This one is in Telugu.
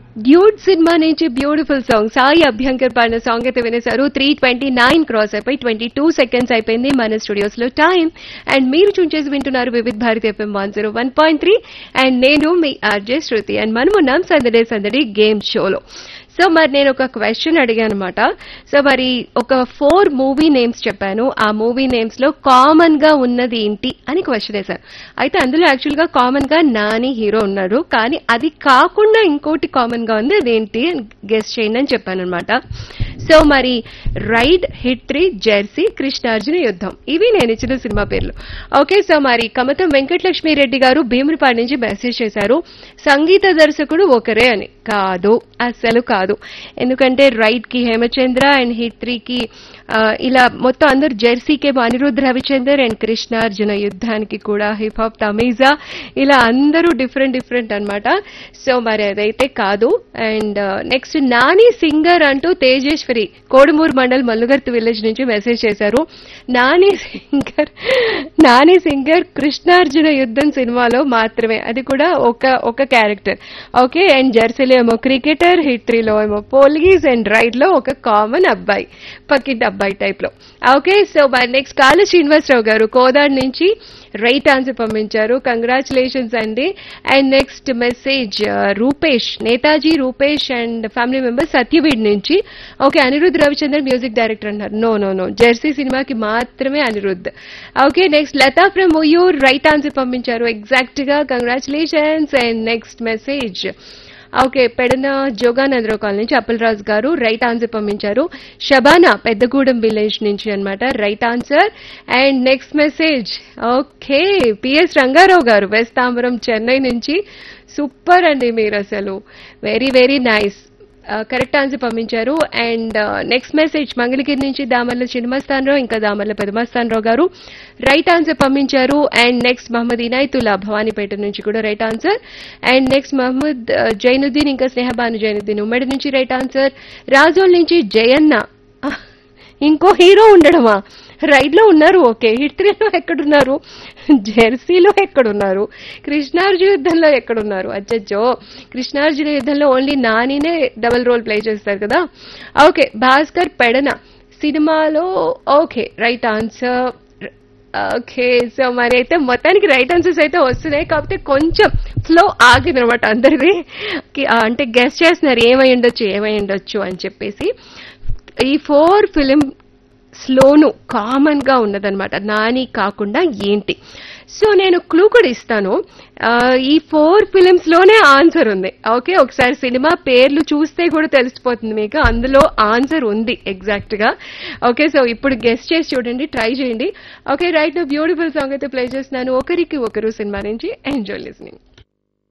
డ్యూడ్ సినిమా నుంచి బ్యూటిఫుల్ సాంగ్ సాయి అభ్యంకర్ పాడిన సాంగ్ అయితే వినేశారు త్రీ ట్వంటీ నైన్ క్రాస్ అయిపోయి ట్వంటీ టూ సెకండ్స్ అయిపోయింది మన స్టూడియోస్ లో టైం అండ్ మీరు చూన్ చేసి వింటున్నారు Vividh Bharati FM one zero one point three and నేను మీ ఆర్జే శృతి అండ్ మనం ఉన్నాం సందడే సందడి గేమ్ షోలో సో మరి నేను ఒక క్వశ్చన్ అడిగాను అనమాట సో మరి ఒక ఫోర్ మూవీ నేమ్స్ చెప్పాను ఆ మూవీ నేమ్స్ లో కామన్ గా ఉన్నది ఏంటి అని క్వశ్చన్ వేశాను అయితే అందులో యాక్చువల్ గా కామన్ గా నాని హీరో ఉన్నారు కానీ అది కాకుండా ఇంకోటి కామన్ గా ఉంది అదేంటి అని గెస్ట్ చేయండి అని చెప్పాను అనమాట సో మరి రైడ్ హిట్రీ జెర్సీ కృష్ణార్జున యుద్ధం ఇవి నేను ఇచ్చిన సినిమా పేర్లు ఓకే సో మరి కమతం వెంకటలక్ష్మి రెడ్డి గారు భీమునిపాడు నుంచి మెసేజ్ చేశారు సంగీత దర్శకుడు ఒకరే అని కాదు అస్సలు కాదు ఎందుకంటే రైట్ కి హేమచంద్ర అండ్ హిట్రీకి ఆ, ఇలా మొత్తం అందరు జెర్సీకే అనిరుద్ధ్ రవిచందర్ అండ్ కృష్ణార్జున యుద్ధానికి కూడా హిప్ హాప్ తమీజా ఇలా అందరూ డిఫరెంట్ డిఫరెంట్ అన్నమాట సో మరి అదైతే కాదు అండ్ నెక్స్ట్ నాని సింగర్ అంటూ తేజేశ్వరి కోడుమూరు మండల్ మల్లుగర్తి విలేజ్ నుంచి మెసేజ్ చేశారు నాని సింగర్ నాని సింగర్ కృష్ణార్జున యుద్ధం సినిమాలో మాత్రమే అది కూడా ఒక ఒక క్యారెక్టర్ ఓకే అండ్ జెర్సీలో ఏమో క్రికెటర్ హిట్రీలో ఏమో పోలీస్ అండ్ రైడ్ లో ఒక కామన్ అబ్బాయి పక్కింటి అబ్బాయి టైప్ లో ఓకే సో మరి నెక్స్ట్ కాళ శ్రీనివాసరావు గారు కోదాడ్ నుంచి రైట్ ఆన్సర్ పంపించారు కంగ్రాచులేషన్స్ అండి and next message Rupesh Netaji Rupesh and family member Satyavedu నుంచి okay Anirudh Ravichandran music director అన్నారు నో నో నో జెర్సీ సినిమాకి మాత్రమే Anirudh okay next Latha from Uyyuru right answer పంపించారు ఎగ్జాక్ట్ గా congratulations and next message okay Pedana Joganandarao colony నుంచి అప్పలరాజు గారు రైట్ ఆన్సర్ పంపించారు షబానా పెద్దగూడెం విలేజ్ నుంచి అన్నమాట right answer and next message okay PS Rangarao గారు వెస్ట్ తాంబరం చెన్నై నుంచి సూపర్ అండి మీరు అసలు very very nice correct answer పంపించారు అండ్ నెక్స్ట్ మెసేజ్ మంగళగిరి నుంచి దామర్ల చిన్నమస్తానరావు ఇంకా దామర్ల పెదమస్తానరావు గారు రైట్ ఆన్సర్ పంపించారు అండ్ నెక్స్ట్ మహమ్మద్ ఇనాయతుల్లా భవానీపేట నుంచి కూడా right answer and next Mohammed ఆ, జైనుద్దీన్ ఇంకా స్నేహబాను జైనుద్దీన్ ఉమ్మడి నుంచి రైట్ ఆన్సర్ రాజోల్ నుంచి జయన్న ఆ, ఇంకో హీరో ఉండడమా రైడ్ లో ఉన్నారు ఓకే హిట్రీలో ఎక్కడున్నారు జెర్సీలో ఎక్కడున్నారు కృష్ణార్జున యుద్ధంలో ఎక్కడున్నారు అచ్చచ్చో కృష్ణార్జున యుద్ధంలో ఓన్లీ నానినే డబుల్ రోల్ ప్లే చేస్తారు కదా ఓకే భాస్కర్ పెడన సినిమాలో okay right answer okay so మరి అయితే మొత్తానికి రైట్ ఆన్సర్స్ అయితే వస్తున్నాయి కాకపోతే కొంచెం ఫ్లో ఆగింది అనమాట అందరిది కి- ఆ, అంటే గెస్ట్ చేస్తున్నారు ఏమై ఉండొచ్చు ఏమై ఉండొచ్చు అని చెప్పేసి ఈ ఫోర్ ఫిలిం స్లోను కామన్ గా ఉన్నదన్నమాట నాని కాకుండా ఏంటి సో నేను క్లూ కూడా ఇస్తాను ఆ, ఈ ఫోర్ ఫిలిమ్స్ లోనే ఆన్సర్ ఉంది ఓకే ఒకసారి సినిమా పేర్లు చూస్తే కూడా తెలిసిపోతుంది మీకు అందులో ఆన్సర్ ఉంది ఎగ్జాక్ట్ గా ఓకే సో ఇప్పుడు గెస్ట్ చేసి చూడండి ట్రై చేయండి ఓకే రైట్ బ్యూటిఫుల్ సాంగ్ అయితే ప్లే చేస్తున్నాను ఒకరికి ఒకరు సినిమా నుంచి ఎంజాయ్ లిస్నింగ్